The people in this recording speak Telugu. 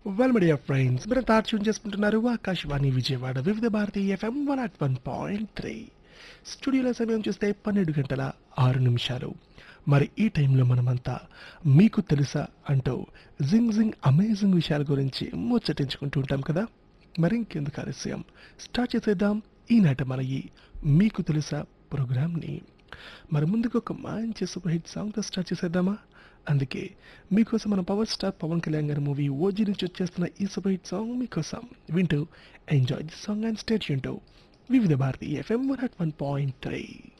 వెల్ మీడియా ఫ్రెండ్స్ మీరు తార్చూన్ చేసుకుంటున్నారు Akashvani Vijayawada Vividh Bharati FM one at one point three స్టూడియోలో సమయం చూస్తే పన్నెండు గంటల ఆరు నిమిషాలు మరి ఈ టైంలో మనమంతా మీకు తెలుసా అంటూ జింగ్ జింగ్ అమేజింగ్ విషయాల గురించి ముచ్చటించుకుంటూ ఉంటాం కదా మరి ఇంకెందుకు ఆలస్యం స్టార్ట్ చేసేద్దాం ఈనాటి మన ఈ మీకు తెలుసా ప్రోగ్రామ్ని మరి ముందుకు ఒక మంచి సూపర్ హిట్ సాంగ్తో స్టార్ట్ చేసేద్దామా అందుకే మీకోసం మన పవర్ స్టార్ పవన్ కళ్యాణ్ గారి మూవీ ఓజీ నుంచి వచ్చేస్తున్న ఈ సూపర్ హిట్ సాంగ్ మీకోసం వింటూ enjoy the song and stay Vividh Bharati FM one at one point three